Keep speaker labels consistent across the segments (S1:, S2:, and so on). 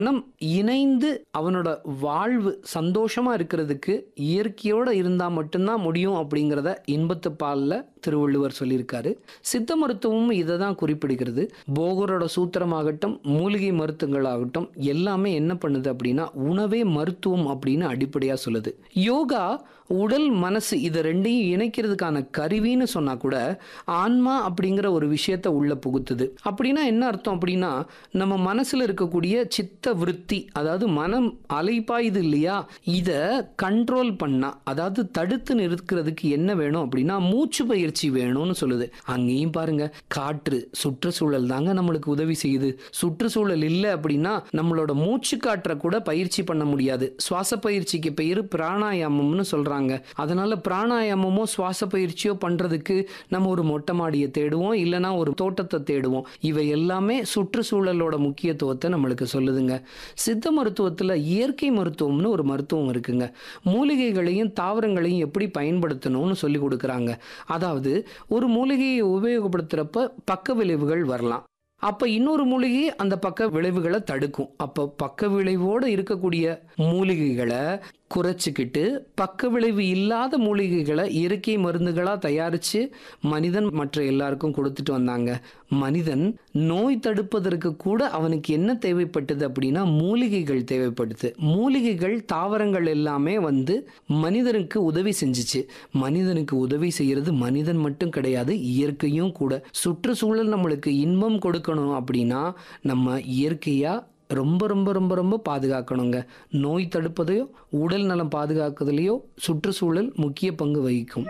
S1: நம் இணைந்து அவனோட வாழ்வு சந்தோஷமா இருக்கிறதுக்கு இயற்கையோட இருந்தா மட்டும்தான் முடியும் அப்படிங்கிறத இன்பத்து பால்ல திருவள்ளுவர் சொல்லியிருக்காரு சித்த மருத்துவமும் இதை தான் குறிப்பிடுகிறது போகரோட சூத்திரமாகட்டும் மூலிகை மருத்துவங்களாகட்டும் எல்லாமே என்ன பண்ணுது அப்படின்னா உணவே மருத்துவம் அப்படின்னு அடிப்படையா சொல்லுது யோகா உடல் மனசு இது ரெண்டையும் இணைக்கிறதுக்கான கருவின்னு சொன்னா கூட ஆன்மா அப்படிங்கிற ஒரு விஷயத்த உள்ள புகுத்துது அப்படின்னா என்ன அர்த்தம் அப்படின்னா நம்ம மனசுல இருக்கக்கூடிய சித்த விருத்தி அதாவது மனம் அலைப்பாயுது இல்லையா இத கண்ட்ரோல் பண்ணா அதாவது தடுத்து நிறுத்துறதுக்கு என்ன வேணும் அப்படின்னா மூச்சு பயிற்சி வேணும்னு சொல்லுது அங்கேயும் பாருங்க காற்று சுற்றுச்சூழல் தாங்க நம்மளுக்கு உதவி செய்யுது சுற்றுச்சூழல் இல்லை அப்படின்னா நம்மளோட மூச்சு காற்றை கூட பயிற்சி பண்ண முடியாது சுவாச பயிற்சிக்கு பெயர் பிராணாயாமம்னு சொல்றாங்க அதனால பிராணாயாமமோ சுவாச பயிற்சியோ பண்றதுக்கு நம்ம ஒரு மொட்டை மாடியை தேடுவோம் இல்லைன்னா ஒரு தோட்டத்தை தேடுவோம் இவை எல்லாமே சுற்றுச்சூழலோட முக்கியத்துவத்தை நம்மளுக்கு சொல்லுதுங்க சித்த மருத்துவத்தில் இயற்கை மருத்துவம்னு ஒரு மருத்துவம் இருக்குங்க மூலிகைகளையும் தாவரங்களையும் எப்படி பயன்படுத்தணும்னு சொல்லி கொடுக்குறாங்க அதாவது ஒரு மூலிகையை உபயோகப்படுத்துகிறப்ப பக்க விளைவுகள் வரலாம் அப்போ இன்னொரு மூலிகை அந்த பக்க விளைவுகளை தடுக்கும் அப்போ பக்க விளைவோடு இருக்கக்கூடிய மூலிகைகளை குறைச்சிக்கிட்டு பக்க விளைவு இல்லாத மூலிகைகளை இயற்கை மருந்துகளாக தயாரித்து மனிதன் மற்ற எல்லாருக்கும் கொடுத்துட்டு வந்தாங்க மனிதன் நோய் தடுப்பதற்கு கூட அவனுக்கு என்ன தேவைப்பட்டது அப்படின்னா மூலிகைகள் தேவைப்படுது மூலிகைகள் தாவரங்கள் எல்லாமே வந்து மனிதனுக்கு உதவி செஞ்சுச்சு மனிதனுக்கு உதவி செய்யறது மனிதன் மட்டும் கிடையாது இயற்கையும் கூட சுற்றுச்சூழல் நம்மளுக்கு இன்பம் கொடுக்கணும் அப்படின்னா நம்ம இயற்கையா ரொம்ப ரொம்ப ரொம்ப ரொம்ப பாதுகாக்கணுங்க நோய் தடுப்பதையோ உடல் நலம் பாதுகாக்கிறதுலையோ சுற்றுச்சூழல் முக்கிய பங்கு வகிக்கும்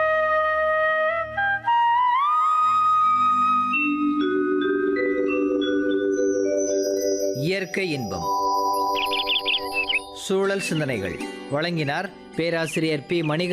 S2: இயற்கை இன்பம் சூழல் சிந்தனைகள் வழங்கினார் பேராசிரியர் பி மணிகண்டன்